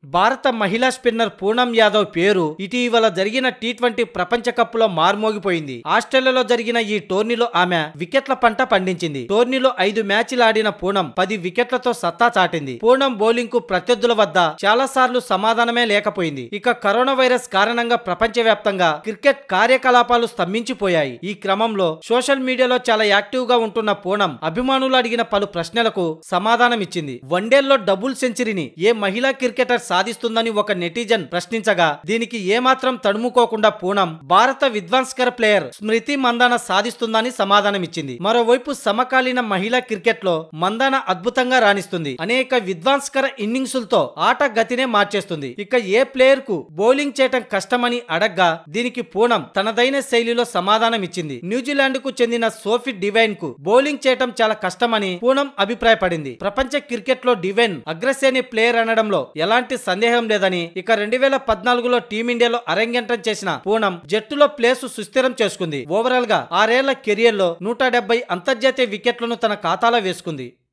భారత మహిళా స్పిన్నర్ పూనం యాదవ్ పేరు ఇటీవల జరిగిన టీ ట్వంటీ ప్రపంచ కప్ లో మార్మోగిపోయింది ఆస్ట్రేలియాలో జరిగిన ఈ టోర్నీలో ఆమె వికెట్ల పంట పండించింది టోర్నీలో ఐదు మ్యాచ్లు ఆడిన పూనం పది వికెట్లతో సత్తా చాటింది పూనం బౌలింగ్ కు ప్రత్యర్థుల వద్ద చాలా సార్లు సమాధానమే లేకపోయింది ఇక కరోనా వైరస్ కారణంగా ప్రపంచవ్యాప్తంగా క్రికెట్ కార్యకలాపాలు స్తంభించిపోయాయి ఈ క్రమంలో సోషల్ మీడియాలో చాలా యాక్టివ్ గా ఉంటున్న పూనం అభిమానులు అడిగిన పలు ప్రశ్నలకు సమాధానం ఇచ్చింది వన్డేల్లో డబుల్ సెంచరీని ఏ మహిళా క్రికెటర్ సాధిస్తుందని ఒక నెటిజన్ ప్రశ్నించగా దీనికి ఏమాత్రం తడుముకోకుండా పూనం భారత విధ్వంసకర ప్లేయర్ స్మృతి మందాన సాధిస్తుందని సమాధానమిచ్చింది మరోవైపు సమకాలీన మహిళా క్రికెట్ లో మందాన అద్భుతంగా రాణిస్తుంది అనేక విధ్వంసకర ఇన్నింగ్సులతో ఆట గతినే మార్చేస్తుంది ఇక ఏ ప్లేయర్ కు బౌలింగ్ చేయటం కష్టమని అడగ్గా దీనికి పూనం తనదైన శైలిలో సమాధానం ఇచ్చింది న్యూజిలాండ్ కు చెందిన సోఫీ డివైన్ కు బౌలింగ్ చేయటం చాలా కష్టమని పూనం అభిప్రాయపడింది ప్రపంచ క్రికెట్ లో డివైన్ అగ్రశ్రేణి ప్లేయర్ అనడంలో ఎలాంటి సందేహం లేదని ఇక రెండు వేల పద్నాలుగులో టీమిండియాలో అరంగేట్రం చేసిన పూనం జట్టులో ప్లేసు సుస్థిరం చేసుకుంది ఓవరాల్ గా ఆరేళ్ల కెరియర్ లో నూట డెబ్బై అంతర్జాతీయ వికెట్లను తన ఖాతాలో వేసుకుంది